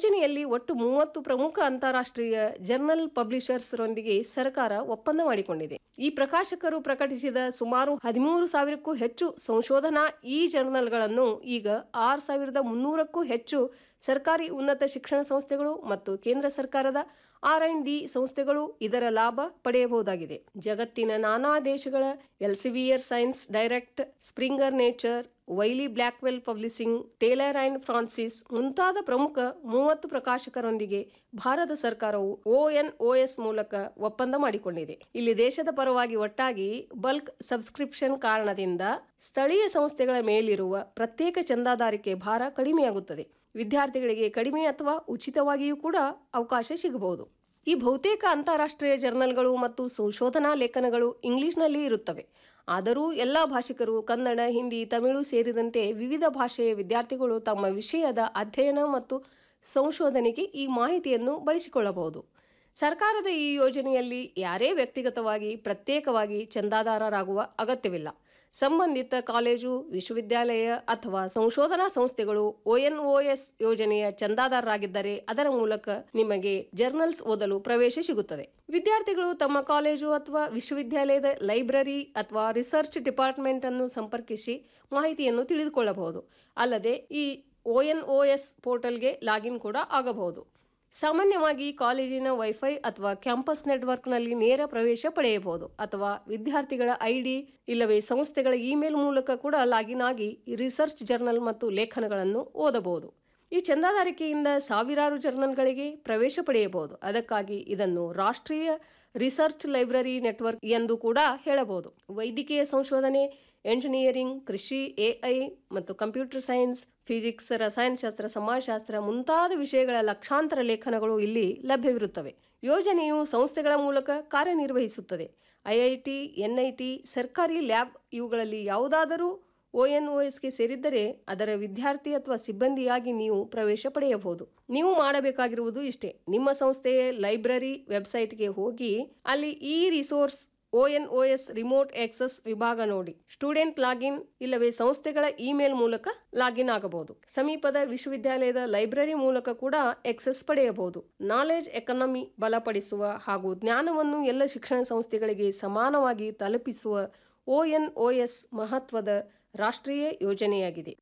ಯೋಜನೆಯಲ್ಲಿ ಒಟ್ಟು ಮೂವತ್ತು ಪ್ರಮುಖ ಅಂತಾರಾಷ್ಟ್ರೀಯ ಜರ್ನಲ್ ಪಬ್ಲಿಷರ್ಸ್ರೊಂದಿಗೆ ಸರ್ಕಾರ ಒಪ್ಪಂದ ಮಾಡಿಕೊಂಡಿದೆ ಈ ಪ್ರಕಾಶಕರು ಪ್ರಕಟಿಸಿದ ಸುಮಾರು ಹದಿಮೂರು ಸಾವಿರಕ್ಕೂ ಹೆಚ್ಚು ಸಂಶೋಧನಾ ಈ ಜರ್ನಲ್ಗಳನ್ನು ಈಗ ಆರು ಸಾವಿರದ ಮುನ್ನೂರಕ್ಕೂ ಹೆಚ್ಚು ಸರ್ಕಾರಿ ಉನ್ನತ ಶಿಕ್ಷಣ ಸಂಸ್ಥೆಗಳು ಮತ್ತು ಕೇಂದ್ರ ಸರ್ಕಾರದ ಆರ್ ಅಂಡ್ ಡಿ ಸಂಸ್ಥೆಗಳು ಇದರ ಲಾಭ ಪಡೆಯಬಹುದಾಗಿದೆ ಜಗತ್ತಿನ ನಾನಾ ದೇಶಗಳ Elsevier Science Direct Springer Nature Wiley Blackwell Publishing Taylor and Francis ಮುಂತಾದ ಪ್ರಮುಖ ಮೂವತ್ತು ಪ್ರಕಾಶಕರೊಂದಿಗೆ ಭಾರತ ಸರ್ಕಾರವು ಒಎನ್ಒಎಸ್ ಮೂಲಕ ಒಪ್ಪಂದ ಮಾಡಿಕೊಂಡಿದೆ ಇಲ್ಲಿ ದೇಶದ ಪರವಾಗಿ ಒಟ್ಟಾಗಿ ಬಲ್ಕ್ ಸಬ್ಸ್ಕ್ರಿಪ್ಷನ್ ಕಾರಣದಿಂದ ಸ್ಥಳೀಯ ಸಂಸ್ಥೆಗಳ ಮೇಲಿರುವ ಪ್ರತ್ಯೇಕ ಚಂದಾದಾರಿಕೆ ಭಾರ ಕಡಿಮೆಯಾಗುತ್ತದೆ ವಿದ್ಯಾರ್ಥಿಗಳಿಗೆ ಕಡಿಮೆ ಅಥವಾ ಉಚಿತವಾಗಿಯೂ ಕೂಡ ಅವಕಾಶ ಸಿಗಬಹುದು ಈ ಬಹುತೇಕ ಅಂತಾರಾಷ್ಟ್ರೀಯ ಜರ್ನಲ್ಗಳು ಮತ್ತು ಸಂಶೋಧನಾ ಲೇಖನಗಳು ಇಂಗ್ಲಿಷ್ನಲ್ಲಿ ಇರುತ್ತವೆ ಆದರೂ ಎಲ್ಲ ಭಾಷಿಕರು ಕನ್ನಡ ಹಿಂದಿ ತಮಿಳು ಸೇರಿದಂತೆ ವಿವಿಧ ಭಾಷೆಯ ವಿದ್ಯಾರ್ಥಿಗಳು ತಮ್ಮ ವಿಷಯದ ಅಧ್ಯಯನ ಮತ್ತು ಸಂಶೋಧನೆಗೆ ಈ ಮಾಹಿತಿಯನ್ನು ಬಳಸಿಕೊಳ್ಳಬಹುದು ಸರ್ಕಾರದ ಈ ಯೋಜನೆಯಲ್ಲಿ ಯಾರೇ ವ್ಯಕ್ತಿಗತವಾಗಿ ಪ್ರತ್ಯೇಕವಾಗಿ ಚಂದಾದಾರರಾಗುವ ಅಗತ್ಯವಿಲ್ಲ ಸಂಬಂಧಿತ ಕಾಲೇಜು ವಿಶ್ವವಿದ್ಯಾಲಯ ಅಥವಾ ಸಂಶೋಧನಾ ಸಂಸ್ಥೆಗಳು ಒಎನ್ಒಎಸ್ ಯೋಜನೆಯ ಚಂದಾದಾರರಾಗಿದ್ದರೆ ಅದರ ಮೂಲಕ ನಿಮಗೆ ಜರ್ನಲ್ಸ್ ಓದಲು ಪ್ರವೇಶ ಸಿಗುತ್ತದೆ ವಿದ್ಯಾರ್ಥಿಗಳು ತಮ್ಮ ಕಾಲೇಜು ಅಥವಾ ವಿಶ್ವವಿದ್ಯಾಲಯದ ಲೈಬ್ರರಿ ಅಥವಾ ರಿಸರ್ಚ್ ಡಿಪಾರ್ಟ್ಮೆಂಟ್ ಅನ್ನು ಸಂಪರ್ಕಿಸಿ ಮಾಹಿತಿಯನ್ನು ತಿಳಿದುಕೊಳ್ಳಬಹುದು ಅಲ್ಲದೆ ಈ ಒಎನ್ಒಎಸ್ ಪೋರ್ಟಲ್ಗೆ ಲಾಗಿನ್ ಕೂಡ ಆಗಬಹುದು ಸಾಮಾನ್ಯವಾಗಿ ಕಾಲೇಜಿನ ವೈಫೈ ಅಥವಾ ಕ್ಯಾಂಪಸ್ ನೆಟ್ವರ್ಕ್ನಲ್ಲಿ ನೇರ ಪ್ರವೇಶ ಪಡೆಯಬಹುದು ಅಥವಾ ವಿದ್ಯಾರ್ಥಿಗಳ ಐಡಿ ಇಲ್ಲವೇ ಸಂಸ್ಥೆಗಳ ಇಮೇಲ್ ಮೂಲಕ ಕೂಡ ಲಾಗಿನ್ ಆಗಿ ರಿಸರ್ಚ್ ಜರ್ನಲ್ ಮತ್ತು ಲೇಖನಗಳನ್ನು ಓದಬಹುದು ಈ ಚಂದಾದಾರಿಕೆಯಿಂದ ಸಾವಿರಾರು ಜರ್ನಲ್ಗಳಿಗೆ ಪ್ರವೇಶ ಪಡೆಯಬಹುದು ಅದಕ್ಕಾಗಿ ಇದನ್ನು ರಾಷ್ಟ್ರೀಯ ರಿಸರ್ಚ್ ಲೈಬ್ರರಿ ನೆಟ್ವರ್ಕ್ ಎಂದು ಕೂಡ ಹೇಳಬಹುದು ವೈದ್ಯಕೀಯ ಸಂಶೋಧನೆ ಎಂಜಿನಿಯರಿಂಗ್ ಕೃಷಿ ಎಐ ಮತ್ತು ಕಂಪ್ಯೂಟರ್ ಸೈನ್ಸ್ ಫಿಸಿಕ್ಸ್ ರಸಾಯನಶಾಸ್ತ್ರ ಸಮಾಜಶಾಸ್ತ್ರ ಮುಂತಾದ ವಿಷಯಗಳ ಲಕ್ಷಾಂತರ ಲೇಖನಗಳು ಇಲ್ಲಿ ಲಭ್ಯವಿರುತ್ತವೆ ಯೋಜನೆಯು ಸಂಸ್ಥೆಗಳ ಮೂಲಕ ಕಾರ್ಯನಿರ್ವಹಿಸುತ್ತದೆ ಐಐಟಿ ಎನ್ಐಟಿ ಸರ್ಕಾರಿ ಲ್ಯಾಬ್ ಇವುಗಳಲ್ಲಿ ಯಾವುದಾದರೂ ಒಎನ್ಒಎಸ್ಗೆ ಸೇರಿದ್ದರೆ ಅದರ ವಿದ್ಯಾರ್ಥಿ ಅಥವಾ ಸಿಬ್ಬಂದಿಯಾಗಿ ನೀವು ಪ್ರವೇಶ ಪಡೆಯಬಹುದು ನೀವು ಮಾಡಬೇಕಾಗಿರುವುದು ಇಷ್ಟೇ ನಿಮ್ಮ ಸಂಸ್ಥೆಯ ಲೈಬ್ರರಿ ವೆಬ್ಸೈಟ್ಗೆ ಹೋಗಿ ಅಲ್ಲಿ ಈ ರಿಸೋರ್ಸ್ ಒಎನ್ಒಎಸ್ ರಿಮೋಟ್ ಆಕ್ಸೆಸ್ ವಿಭಾಗ ನೋಡಿ ಸ್ಟೂಡೆಂಟ್ ಲಾಗಿನ್ ಇಲ್ಲವೇ ಸಂಸ್ಥೆಗಳ ಇಮೇಲ್ ಮೂಲಕ ಲಾಗಿನ್ ಆಗಬಹುದು ಸಮೀಪದ ವಿಶ್ವವಿದ್ಯಾಲಯದ ಲೈಬ್ರರಿ ಮೂಲಕ ಕೂಡ ಆಕ್ಸೆಸ್ ಪಡೆಯಬಹುದು ನಾಲೆಜ್ ಎಕಾನಮಿ ಬಲಪಡಿಸುವ ಹಾಗೂ ಜ್ಞಾನವನ್ನು ಎಲ್ಲ ಶಿಕ್ಷಣ ಸಂಸ್ಥೆಗಳಿಗೆ ಸಮಾನವಾಗಿ ತಲುಪಿಸುವ ಒಎನ್ಒಎಸ್ ಮಹತ್ವದ ರಾಷ್ಟ್ರೀಯ ಯೋಜನೆಯಾಗಿದೆ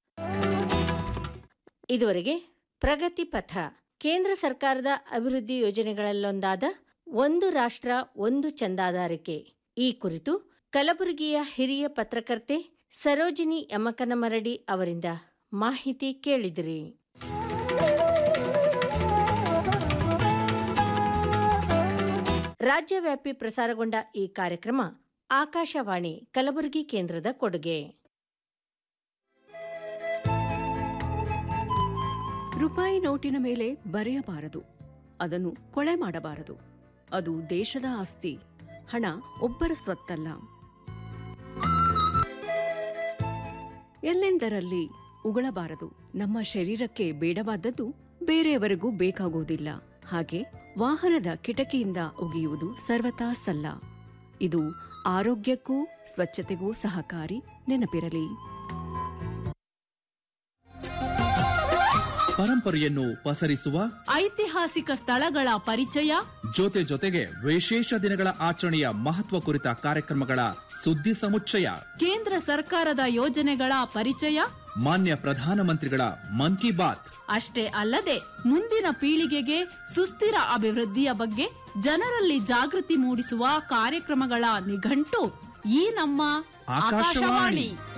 ಇದುವರೆಗೆ ಪ್ರಗತಿ ಪಥ ಕೇಂದ್ರ ಸರ್ಕಾರದ ಅಭಿವೃದ್ಧಿ ಯೋಜನೆಗಳಲ್ಲೊಂದಾದ ಒಂದು ರಾಷ್ಟ್ರ ಒಂದು ಚಂದಾದಾರಿಕೆ ಈ ಕುರಿತು ಕಲಬುರಗಿಯ ಹಿರಿಯ ಪತ್ರಕರ್ತೆ ಸರೋಜಿನಿ ಯಮಕನಮರಡಿ ಅವರಿಂದ ಮಾಹಿತಿ ಕೇಳಿದಿರಿ ರಾಜ್ಯವ್ಯಾಪಿ ಪ್ರಸಾರಗೊಂಡ ಈ ಕಾರ್ಯಕ್ರಮ ಆಕಾಶವಾಣಿ ಕಲಬುರಗಿ ಕೇಂದ್ರದ ಕೊಡುಗೆ ರೂಪಾಯಿ ನೋಟಿನ ಮೇಲೆ ಬರೆಯಬಾರದು ಅದನ್ನು ಕೊಳೆ ಮಾಡಬಾರದು ಅದು ದೇಶದ ಆಸ್ತಿ ಹಣ ಒಬ್ಬರ ಸ್ವತ್ತಲ್ಲ ಎಲ್ಲೆಂದರಲ್ಲಿ ಉಗಳಬಾರದು ನಮ್ಮ ಶರೀರಕ್ಕೆ ಬೇಡವಾದದ್ದು ಬೇರೆಯವರಿಗೂ ಬೇಕಾಗುವುದಿಲ್ಲ ಹಾಗೆ ವಾಹನದ ಕಿಟಕಿಯಿಂದ ಒಗೆಯುವುದು ಸರ್ವತಾ ಸಲ್ಲ ಇದು ಆರೋಗ್ಯಕ್ಕೂ ಸ್ವಚ್ಛತೆಗೂ ಸಹಕಾರಿ ನೆನಪಿರಲಿ ಪರಂಪರೆಯನ್ನು ಪಸರಿಸುವ ಐತಿಹಾಸಿಕ ಸ್ಥಳಗಳ ಪರಿಚಯ ಜೊತೆ ಜೊತೆಗೆ ವಿಶೇಷ ದಿನಗಳ ಆಚರಣೆಯ ಮಹತ್ವ ಕುರಿತ ಕಾರ್ಯಕ್ರಮಗಳ ಸುದ್ದಿ ಸಮುಚ್ಚಯ ಕೇಂದ್ರ ಸರ್ಕಾರದ ಯೋಜನೆಗಳ ಪರಿಚಯ ಮಾನ್ಯ ಪ್ರಧಾನಮಂತ್ರಿಗಳ ಮನ್ ಕಿ ಬಾತ್ ಅಷ್ಟೇ ಅಲ್ಲದೆ ಮುಂದಿನ ಪೀಳಿಗೆಗೆ ಸುಸ್ಥಿರ ಅಭಿವೃದ್ಧಿಯ ಬಗ್ಗೆ ಜನರಲ್ಲಿ ಜಾಗೃತಿ ಮೂಡಿಸುವ ಕಾರ್ಯಕ್ರಮಗಳ ನಿಘಂಟು ಈ ನಮ್ಮ ಆಕಾಶವಾಣಿ. ಆಕಾಶವಾಣಿ